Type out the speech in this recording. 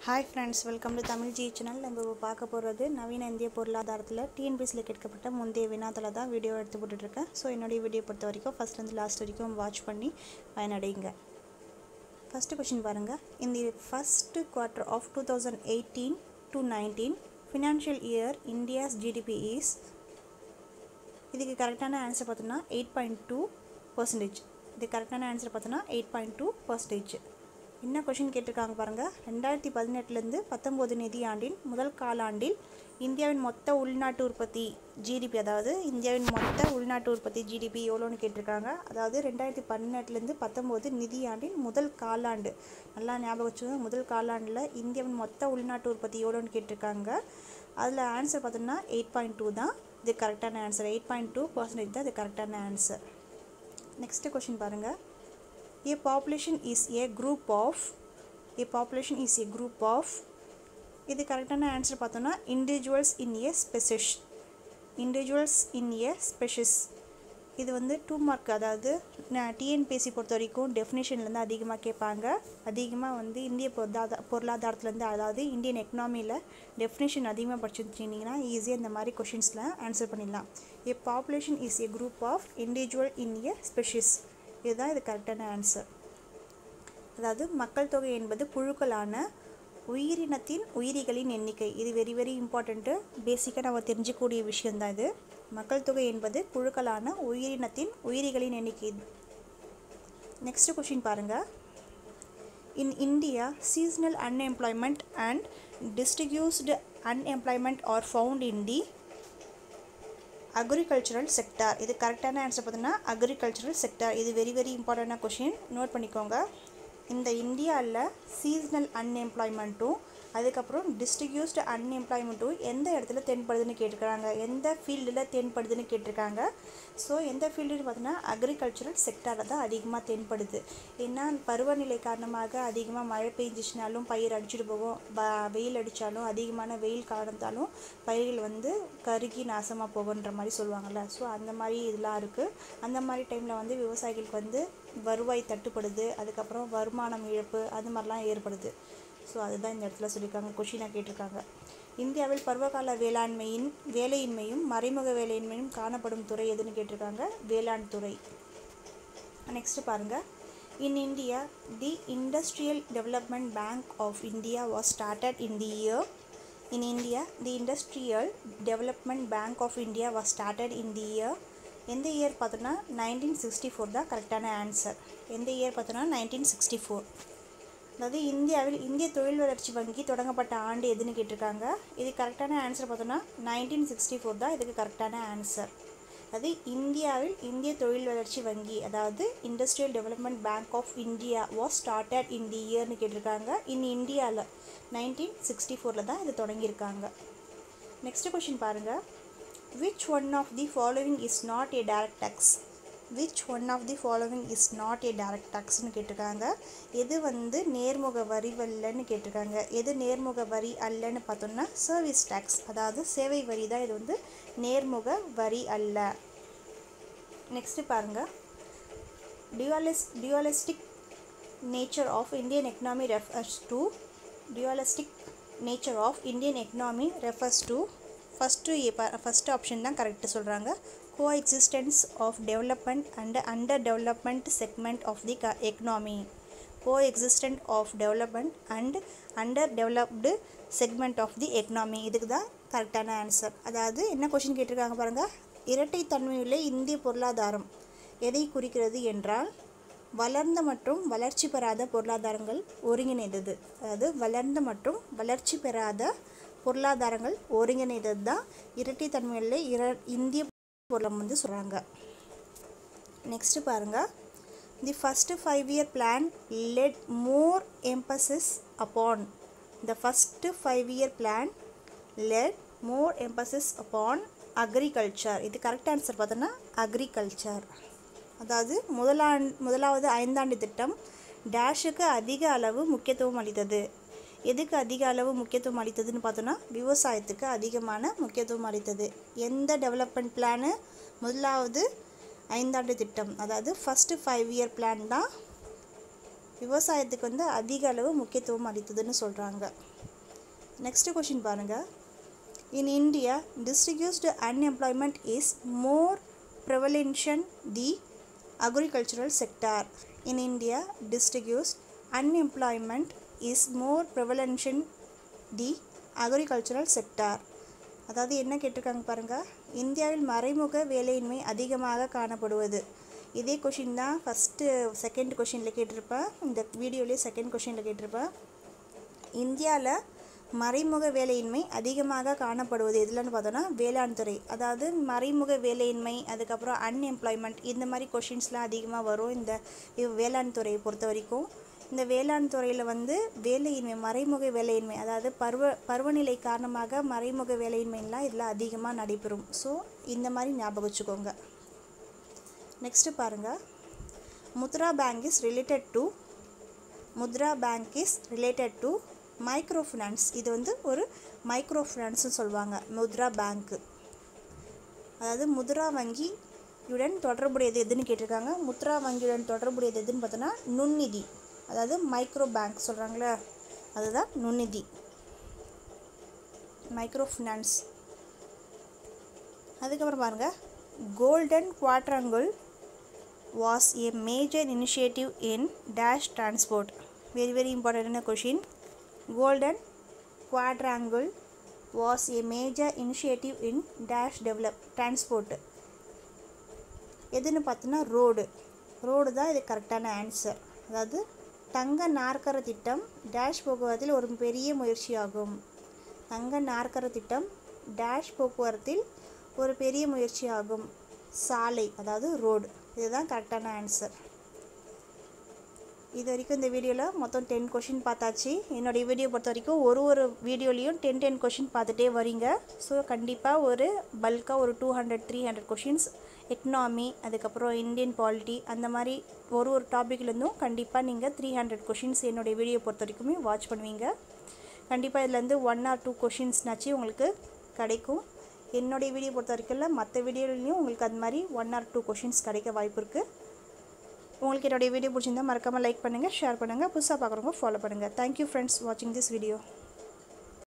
hi friends welcome to Tamil G channel நம்ம இப்போ பார்க்க போகிறது நவீன இந்திய பொருளாதாரத்தில் டிஎன்பிஎஸ்சியில் கேட்கப்பட்ட முந்தைய வினாத்தில் தான் வீடியோ எடுத்து போட்டுட்ருக்கேன் ஸோ என்னுடைய வீடியோ பொறுத்த வரைக்கும் ஃபஸ்ட்லேருந்து லாஸ்ட் வரைக்கும் வாட்ச் பண்ணி பயனடைங்க ஃபஸ்ட்டு கொஷின் பாருங்கள் in the first quarter of 2018 to 19 financial year india's gdp is இதுக்கு கரெக்டான ஆன்சர் பார்த்தோன்னா எயிட் பாயிண்ட் டூ பர்சன்டேஜ் இது கரெக்டான ஆன்சர் பார்த்தோன்னா எயிட் பாயிண்ட் டூ பர்சன்டேஜ் என்ன கொஷின் கேட்டிருக்காங்க பாருங்கள் ரெண்டாயிரத்தி பதினெட்டுலேருந்து பத்தொம்போது நிதியாண்டின் முதல் காலாண்டில் இந்தியாவின் மொத்த உள்நாட்டு உற்பத்தி ஜிடிபி அதாவது இந்தியாவின் மொத்த உள்நாட்டு உற்பத்தி ஜிடிபி எவ்வளோன்னு கேட்டிருக்காங்க அதாவது ரெண்டாயிரத்தி பதினெட்டுலேருந்து பத்தொம்போது நிதியாண்டின் முதல் காலாண்டு நல்லா ஞாபகம் வச்சுக்கோங்க முதல் காலாண்டில் இந்தியாவின் மொத்த உள்நாட்டு உற்பத்தி எவ்வளோன்னு கேட்டிருக்காங்க அதில் ஆன்சர் பார்த்தோம்னா எயிட் பாயிண்ட் டூ தான் இது கரெக்டான answer eight point two percentage தான் இது கரெக்டான ஆன்சர் நெக்ஸ்ட் கொஷின் பாருங்கள் a population is a group of a population is a group of இது கரெக்டான ஆன்சர் பார்த்தோன்னா individuals in A ஸ்பெசிஷ் individuals in a ஸ்பெஷிஸ் இது வந்து டூ மார்க் அதாவது டிஎன்பிஎஸ்சி பொறுத்த வரைக்கும் டெஃபினேஷன்லேருந்து அதிகமாக கேட்பாங்க அதிகமாக வந்து இந்திய பொருளாதார பொருளாதாரத்துலேருந்து அதாவது இந்தியன் எக்கனாமியில் டெஃபினேஷன் அதிகமாக படிச்சுருந்தீங்கன்னா ஈஸியாக இந்த மாதிரி கொஷின்ஸில் ஆன்சர் பண்ணிடலாம் a population is a group of individual in a species இதுதான் இது கரெக்டான ஆன்சர் அதாவது மக்கள் தொகை என்பது புழுக்களான உயிரினத்தின் உயிரிகளின் எண்ணிக்கை இது வெரி வெரி இம்பார்ட்டண்ட்டு பேசிக்காக நம்ம தெரிஞ்சக்கூடிய விஷயந்தான் இது மக்கள் தொகை என்பது புழுக்களான உயிரினத்தின் உயிரிகளின் எண்ணிக்கை நெக்ஸ்ட் கொஷின் பாருங்கள் in India seasonal unemployment and distributed unemployment are found in the agricultural sector இது கரெக்டான ஆன்சர் பார்த்தீங்கன்னா அக்ரிகல்ச்சரல் செக்டார் இது வெரி வெரி இம்பார்ட்டண்டான கொஷின் நோட் பண்ணிக்கோங்க இந்த இந்தியாவில் சீசனல் அன்எம்ப்ளாய்மெண்ட்டும் அதுக்கப்புறம் டிஸ்ட்ரிபியூஸ்டு அன்எம்ப்ளாய்மெண்ட்டும் எந்த இடத்துல தென்படுதுன்னு கேட்டிருக்காங்க எந்த ஃபீல்டில் தென்படுதுன்னு கேட்டிருக்காங்க ஸோ எந்த ஃபீல்டுன்னு பார்த்தீங்கன்னா அக்ரிகல்ச்சரல் செக்டாரில் தான் அதிகமாக தென்படுது ஏன்னா பருவநிலை காரணமாக அதிகமாக மழை பெஞ்சிச்சினாலும் பயிர் அடிச்சுட்டு போகும் ப வெயில் அடித்தாலும் அதிகமான வெயில் காரணத்தாலும் பயிர்கள் வந்து கருகி நாசமாக போகுன்ற மாதிரி சொல்லுவாங்கள்ல ஸோ அந்த மாதிரி இதெல்லாம் இருக்குது அந்த மாதிரி டைமில் வந்து விவசாயிகளுக்கு வந்து வருவாய் தட்டுப்படுது அதுக்கப்புறம் வருமானம் இழப்பு அது மாதிரிலாம் ஏற்படுது ஸோ அதுதான் இந்த இடத்துல சொல்லியிருக்காங்க கொஷினாக கேட்டிருக்காங்க இந்தியாவில் பருவகால வேளாண்மையின் வேலையின்மையும் மறைமுக வேலையின்மையும் காணப்படும் துறை எதுன்னு கேட்டிருக்காங்க வேளாண் துறை நெக்ஸ்ட் பாருங்கள் in India the Industrial Development Bank of India was started in the year in India the Industrial Development Bank of India was started in the year எந்த இயர் பார்த்தோன்னா நைன்டீன் சிக்ஸ்டி ஃபோர் தான் கரெக்டான answer எந்த year பார்த்தோன்னா nineteen sixty four அதாவது இந்தியாவில் இந்திய தொழில் வளர்ச்சி வங்கி தொடங்கப்பட்ட ஆண்டு எதுன்னு கேட்டிருக்காங்க இது கரெக்டான ஆன்சர் பார்த்தோன்னா நைன்டீன் சிக்ஸ்டி ஃபோர் தான் இதுக்கு கரெக்டான ஆன்சர் அது இந்தியாவில் இந்திய தொழில் வளர்ச்சி வங்கி அதாவது Industrial Development Bank of India was started in the இயர்னு கேட்டிருக்காங்க இன் இந்தியாவில் நைன்டீன் சிக்ஸ்டி ஃபோரில் தான் இது தொடங்கியிருக்காங்க நெக்ஸ்ட் கொஷின் பாருங்கள் which one of the following is not a direct tax which one of the following is not a direct டேக்ஸ்னு கேட்டிருக்காங்க எது வந்து நேர்முக வரி அல்லன்னு கேட்டிருக்காங்க எது நேர்முக வரி அல்லன்னு பார்த்தோம்னா சர்வீஸ் டேக்ஸ் அதாவது சேவை வரி தான் இது வந்து நேர்முக வரி அல்ல நெக்ஸ்ட்டு பாருங்கள் டியூலிஸ் dualistic nature of Indian economy refers to dualistic nature of Indian economy refers to first first option தான் கரெக்டு சொல்கிறாங்க coexistence of development and underdevelopment segment of the க economy coexistent of development and underdeveloped segment of the economy இதுக்கு தான் கரெக்டான answer அதாவது என்ன question கேட்டிருக்காங்க பாருங்கள் இரட்டைத்தன்மையுள்ள இந்திய பொருளாதாரம் எதை குறிக்கிறது என்றால் வளர்ந்த மற்றும் வளர்ச்சி பெறாத பொருளாதாரங்கள் ஒருங்கிணைந்தது அதாவது வளர்ந்த மற்றும் வளர்ச்சி பெறாத பொருளாதாரங்கள் ஒருங்கிணைந்தது தான் இரட்டைத்தன்மையில் இர இந்திய பொருளம் வந்து சொல்கிறாங்க நெக்ஸ்ட்டு பாருங்கள் the first five year plan led more emphasis upon the first five year plan led more emphasis upon agriculture இது கரெக்ட் ஆன்சர் பார்த்தோன்னா அக்ரிகல்ச்சர் அதாவது முதலாண்டு முதலாவது ஐந்தாண்டு திட்டம் டேஷுக்கு அதிக அளவு முக்கியத்துவம் அளித்தது எதுக்கு அதிக அளவு முக்கியத்துவம் அளித்ததுன்னு பார்த்தோன்னா விவசாயத்துக்கு அதிகமான முக்கியத்துவம் அளித்தது எந்த டெவலப்மெண்ட் பிளானு முதலாவது ஐந்தாண்டு திட்டம் அதாவது ஃபஸ்ட்டு ஃபைவ் இயர் பிளான் தான் விவசாயத்துக்கு வந்து அதிக அளவு முக்கியத்துவம் அளித்ததுன்னு சொல்கிறாங்க நெக்ஸ்ட் கொஷின் பாருங்கள் in India distributed unemployment is more prevalent the agricultural sector in India distributes unemployment is more prevalent in the agricultural sector அதாவது என்ன கேட்டிருக்காங்க பாருங்கள் இந்தியாவில் மறைமுக வேலையின்மை அதிகமாக காணப்படுவது இதே கொஷின் தான் ஃபஸ்ட்டு செகண்ட் கொஷினில் கேட்டிருப்பேன் இந்த வீடியோலேயே செகண்ட் கொஷினில் கேட்டிருப்பேன் இந்தியாவில் மறைமுக வேலையின்மை அதிகமாக காணப்படுவது எதுலன்னு பார்த்தோன்னா வேளாண் துறை அதாவது மறைமுக வேலையின்மை அதுக்கப்புறம் அன்எம்ப்ளாய்மெண்ட் இந்த மாதிரி கொஷின்ஸ்லாம் அதிகமாக வரும் இந்த இவ் வேளாண் துறையை பொறுத்த வரைக்கும் இந்த வேளாண் துறையில் வந்து வேலையின்மை மறைமுக வேலையின்மை அதாவது பருவ பருவநிலை காரணமாக மறைமுக வேலையின்மைலாம் இதில் அதிகமாக நடைபெறும் ஸோ இந்த மாதிரி ஞாபகம் வச்சுக்கோங்க நெக்ஸ்ட்டு பாருங்கள் Mudra Bank is related to Mudra Bank is related to microfinance இது வந்து ஒரு மைக்ரோ ஃபினான்ஸ்னு சொல்லுவாங்க முத்ரா பேங்க்கு அதாவது முத்ரா வங்கியுடன் தொடர்புடையது எதுன்னு கேட்டிருக்காங்க முத்ரா வங்கியுடன் தொடர்புடையது எதுன்னு பார்த்தோன்னா நுண்ணிதி அதாவது மைக்ரோ பேங்க் சொல்கிறாங்களே அதுதான் நுண்ணிதி மைக்ரோ ஃபினான்ஸ் அதுக்கப்புறம் பாருங்கள் Golden Quadrangle was a major initiative in dash transport very very இம்பார்ட்டன்டான question Golden Quadrangle was a major initiative in dash develop transport எதுன்னு பார்த்தோன்னா ரோடு ரோடு தான் இது கரெக்டான ஆன்சர் அதாவது தங்க நாற்கர திட்டம் டேஷ் போக்குவரத்தில் ஒரு பெரிய முயற்சியாகும் தங்க நாற்கர திட்டம் டேஷ் போக்குவரத்தில் ஒரு பெரிய முயற்சியாகும் சாலை அதாவது ரோடு இதுதான் கரெக்டான ஆன்சர் இது வரைக்கும் இந்த வீடியோவில் மொத்தம் டென் கொஷின் பார்த்தாச்சு என்னுடைய வீடியோ பொறுத்த வரைக்கும் ஒரு ஒரு வீடியோலையும் டென் டென் கொஷின் பார்த்துட்டே வரீங்க ஸோ கண்டிப்பாக ஒரு பல்காக ஒரு two hundred three hundred questions economy அதுக்கப்புறம் இந்தியன் பாலிட்டி அந்த மாதிரி ஒரு ஒரு டாப்பிக்லேருந்தும் கண்டிப்பாக நீங்கள் த்ரீ ஹண்ட்ரட் கொஷின்ஸ் என்னுடைய வீடியோ பொறுத்த வரைக்குமே வாட்ச் பண்ணுவீங்க கண்டிப்பாக இதுலேருந்து ஒன் ஆர் டூ கொஷின்ஸ்னாச்சு உங்களுக்கு கிடைக்கும் என்னுடைய வீடியோ பொறுத்த வரைக்கும் இல்லை மற்ற வீடியோலையும் உங்களுக்கு அது மாதிரி ஒன் ஆர் டூ கொஷின்ஸ் கிடைக்க வாய்ப்பு இருக்குது உங்களுக்கு என்னுடைய வீடியோ பிடிச்சிருந்தா மறக்காமல் லைக் பண்ணுங்கள் ஷேர் பண்ணுங்கள் புதுசாக பார்க்குறவங்க ஃபாலோ பண்ணுங்கள் தேங்க்யூ ஃப்ரெண்ட்ஸ் வாட்சிங் திஸ் வீடியோ